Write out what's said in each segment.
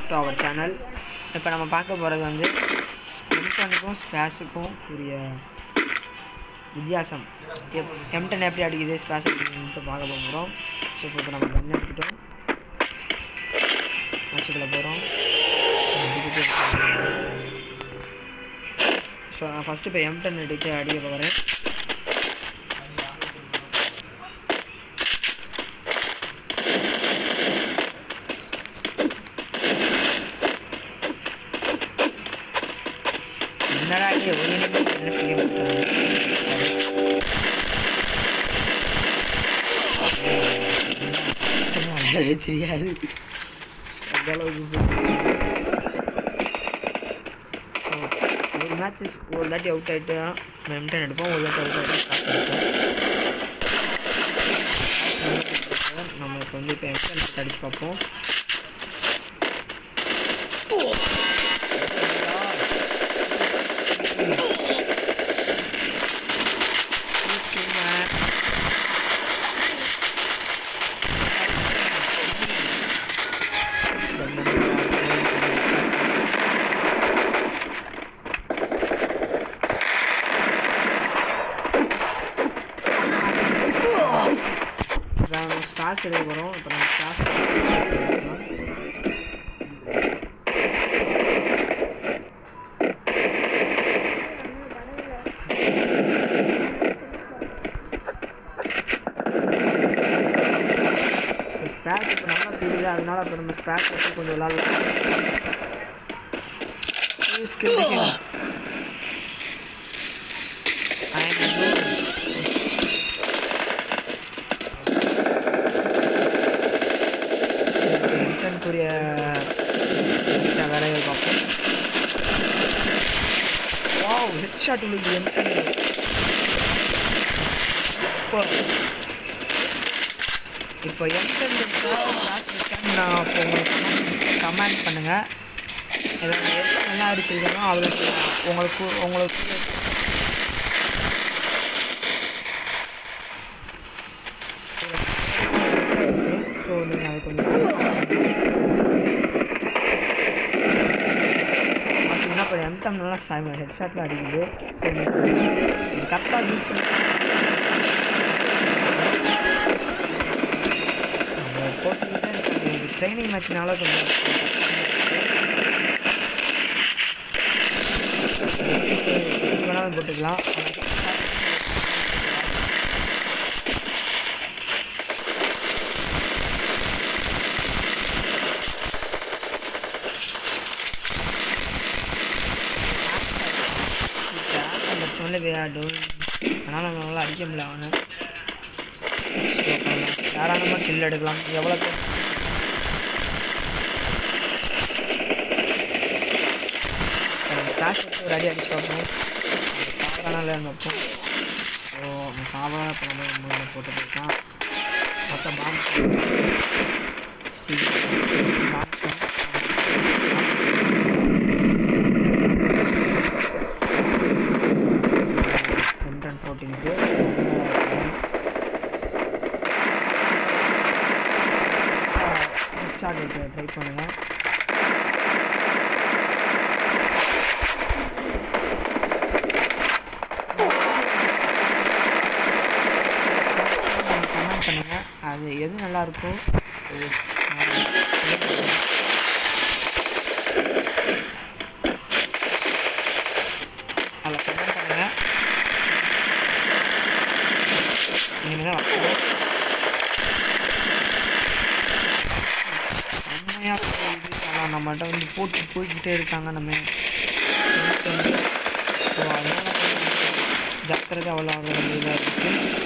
To our channel இப்போ நம்ம பார்க்க போகிறது வந்து எம்டனுக்கும் ஸ்பேஸுக்கும் உரிய வித்தியாசம் எப் எம்டன் எப்படி அடிக்குது ஸ்பேஸ் அடிக்குதுன்ட்டு பார்க்க போகிறோம் ஸோ இப்போ நம்ம கன் எடுத்துட்டோம் வச்சுக்கல போகிறோம் ஸோ நான் ஃபஸ்ட்டு இப்போ எம்டன் எடுத்து அடிக்க போகிறேன் என்னடா இது ஒரு நிமிஷம் என்ன செய்ய மாட்டாங்க தெரியாது அந்த அளவுக்கு ஒரு மேட்ச் ஒரு தாட்டி அவுட் ஆகிட்டு எம்டன் எடுப்போம் ஒரு தாட்டி அவுட் ஆகிட்டு நம்ம இப்போ வந்து இப்போ எம்டன் அடிச்சு பார்ப்போம் நம்ம ஸ்டார்ஸ் எடுக்க போகிறோம் இப்போ நம்ம ஸ்டார்ஸ் ஸ்பேக் இப்போ நல்லா தெரியுது அதனால இப்போ நம்ம ஸ்பேக் வச்சு கொஞ்சம் விளாட்லாம் இன்டர்னுக்குரிய வேலையை பார்ப்போம் வாவ் ஹெட் ஷாட் உள்ளது என்டன் இப்போ இப்போ என்டன் நான் இப்போ உங்களுக்கு கமெண்ட் பண்ணுங்கள் ஏதாவது எது நல்லா இருக்குதுன்னா அவளுக்கு உங்களுக்கு உங்களுக்கு ஸோ நீங்கள் அது கொஞ்சம் பார்த்தீங்கன்னா இப்போ எம்டம் நல்லா ஹெட் ஷாட்டில் அடிக்குது ஸோ கரெக்டாக யூஸ் பண்ணி நம்ம போட்டுக்கிட்டே இருக்காங்க ட்ரைனிங் மேட்ச்னால கொஞ்சம் வேணாலும் போட்டுக்கலாம் சொல்லி விளையாடும் அதனால் நம்மளால அடிக்க முடியல அவனை தாராளமாக கில் எடுக்கலாம் எவ்வளோ பேர் ஸ்டார்ட் வச்சு ஒரு அடி அடிச்சு பார்ப்போம் சாவரானால வைப்போம் ஸோ அந்த சாவரா இப்போ நம்ம மூணு போட்டு போயிருக்கான் மொத்தம் பாம்பு ஹண்ட்ரட் ஃபோர்டீனுக்கு ஷார்ட் வைக்க ட்ரை பண்ணுங்கள் கமெண்ட் பண்ணுங்கள் அது எது நல்லா இருக்கோ அது அதில் கமெண்ட் பண்ணுங்கள் இனிமேல் தான் வைக்கணும் செம்மையாக போகுது ஆனால் நம்மகிட்ட வந்து போட்டு போய்கிட்டே இருக்காங்க நம்ம ஸோ அதனால் ஜாக்கிரதை அவ்வளோ அவ்வளோ இதாக இருக்குது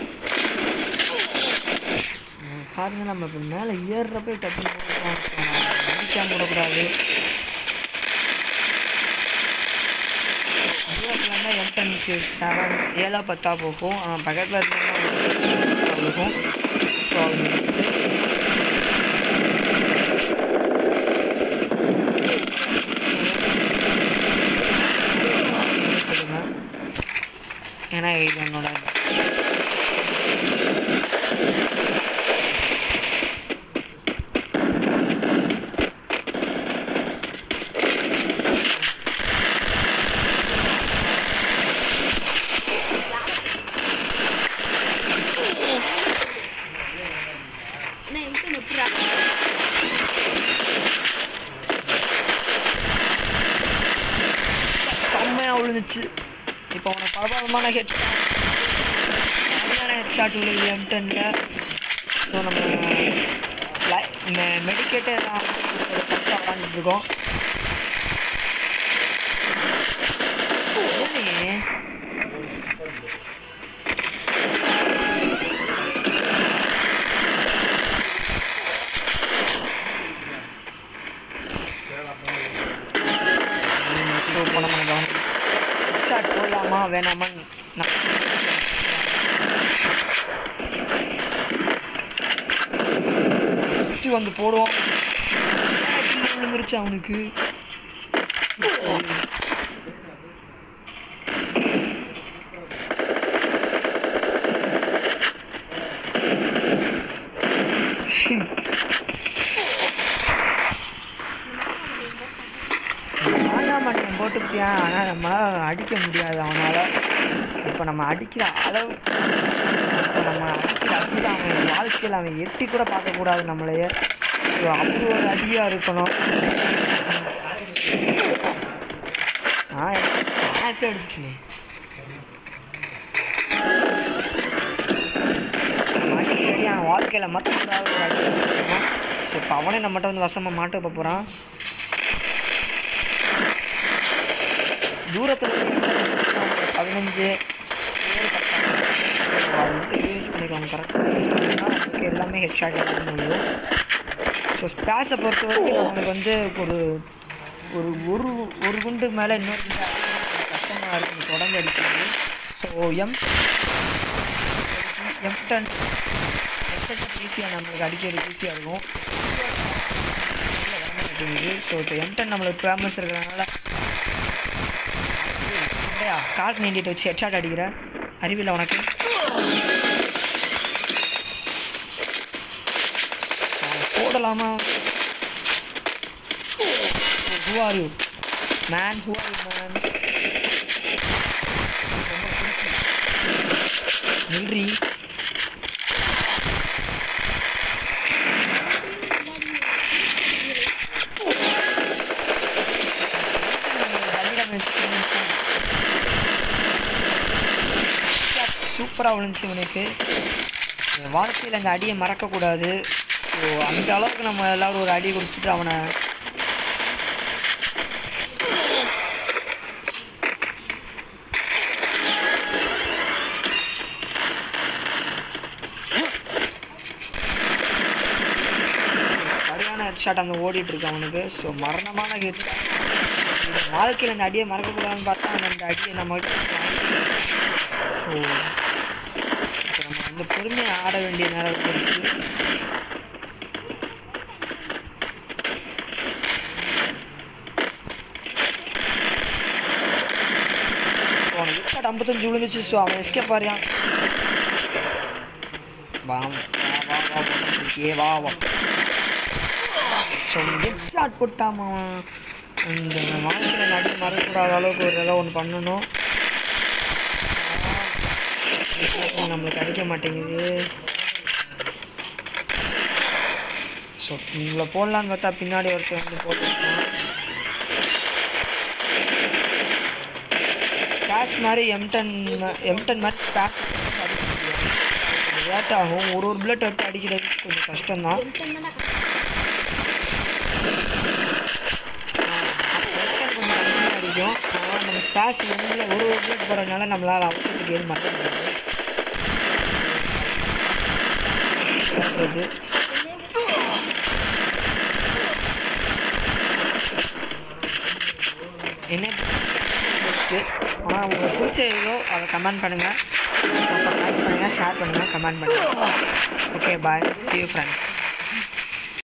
பாருங்க நம்ம இப்போ மேலே ஏறுறப்ப டச்சு முடிக்காம விடக்கூடாது தூரத்துலன்னா எம்டன்ஸு செவன் ஏழா பத்தா போகும் ஆனால் பக்கத்தில் இருந்தால் போகும் ஸோ ஏன்னா இது என்னோட விழுந்துச்சு இப்போ உனக்கு பரபரமான ஹெட் சரியான ஹெட் ஷாட் விழுது எம்டனில் ஸோ நம்ம மெடிக்கேட்டே தான் கரெக்டாக விளாண்டுட்டு இருக்கோம் என்னண்ணே? ஸோ இப்போ நம்ம கவனம் ஸ்டார்ட் போடலாமா வேணாமான்னு நான் சுற்றி வந்து போடுவோம் விழுந்துருச்சு அவனுக்கு ஆனா மாட்டேன் போட்டுக்கிட்டியான் ஆனால் நம்மளால் அடிக்க முடியாது அவனால் இப்போ நம்ம அடிக்கிற அளவு இப்போ நம்ம அடிக்கிற அடி அவன் வாழ்க்கையில் அவன் எட்டி கூட பார்க்கக்கூடாது நம்மளையே ஸோ அப்படி ஒரு அடியாக இருக்கணும் ஆ மேட்ச் அடிச்சுனே அடிக்கடி அவன் வாழ்க்கையில் மற்றக்கூடாது ஒரு அடி இருக்கணும் ஸோ இப்போ அவனே நம்மகிட்ட வந்து வசமாக மாட்ட இப்போ போகிறான் தூரத்தில் பதினஞ்சு யூஸ் பண்ணிக்கோங்க கரெக்டாக யூஸ் பண்ணிங்கன்னா நமக்கு எல்லாமே ஹெட் ஷாட் எடுக்க முடியும் ஸோ ஸ்பேஸை பொறுத்த வரைக்கும் நம்மளுக்கு வந்து ஒரு ஒரு ஒரு ஒரு குண்டு மேலே இன்னொரு குண்டு அடிக்கிறது கஷ்டமாக இருக்கும் தொடர்ந்து அடிக்கிறது ஸோ எம் எம் டன் ஈஸியாக நம்மளுக்கு அடிக்கிறது ஈஸியாக இருக்கும் மாட்டேங்குது ஸோ இப்போ எம் டன் நம்மளுக்கு ஃபேமஸ் இருக்கிறதுனால கால் நீண்டிட்டு வச்சு ஹெட்ஷாட் அடிக்கிற அறிவில்லை உனக்கு அவன் போடலாமா who are you man who are you man நில்றி சூப்பராக விழுந்துச்சு இவனுக்கு என் வாழ்க்கையில் அந்த அடியை மறக்கக்கூடாது ஸோ அந்த அளவுக்கு நம்ம எல்லாரும் ஒரு அடி கொடுத்துட்டு அவனை சரியான ஹெட் ஷாட் அங்கே ஓடிட்டு இருக்கு அவனுக்கு ஸோ மரணமான ஹெட் வாழ்க்கையில் அந்த அடியை மறக்கக்கூடாதுன்னு பார்த்தா அவன் அந்த அடியை நம்ம ஸோ இப்போ நம்ம வந்து பொறுமையாக ஆட வேண்டிய நேரம் வந்துருச்சு அவனுக்கு விக்கெட் ஐம்பத்தஞ்சு விழுந்துச்சு ஸோ அவன் எஸ்கேப் ஆறியான் வா வா வா வா ஏ வா வா ஸோ ஹெட் ஷாட் போட்டாமா அவன் இந்த வாழ்க்கையில் நடி மறக்கக்கூடாத அளவுக்கு ஒரு ஏதோ ஒன்று பண்ணணும் ஆ, நம்மளுக்கு அடிக்க மாட்டேங்குது ஸோ உங்களை போடலான்னு பார்த்தா பின்னாடி ஒருத்தர் வந்து போட்டுருக்கான் ஸ்பேஸ் மாதிரி எம்டன் எம்டன் மாதிரி ஸ்பேஸ் அடிக்க முடியும் லேட் ஆகும் ஒரு ஒரு புல்லட் எடுத்து அடிக்கிறது கொஞ்சம் கஷ்டம்தான் Action கொஞ்சம் கம்மியாக அடிக்கும் ஆனால் நம்ம ஸ்பேஸ் ஒன்றில் ஒரு ஒரு புல்லட் போகிறதுனால நம்மளால் அவசரத்துக்கு ஏறி மாட்ட முடியாது சொல்றது. என்ன பெஸ்ட்டு ஆனால் உங்களுக்கு பிடிச்ச ஏதோ அதை கமெண்ட் பண்ணுங்கள் லைக் பண்ணுங்கள் ஷேர் பண்ணுங்கள் கமெண்ட் பண்ணுங்கள் okay bye see you friends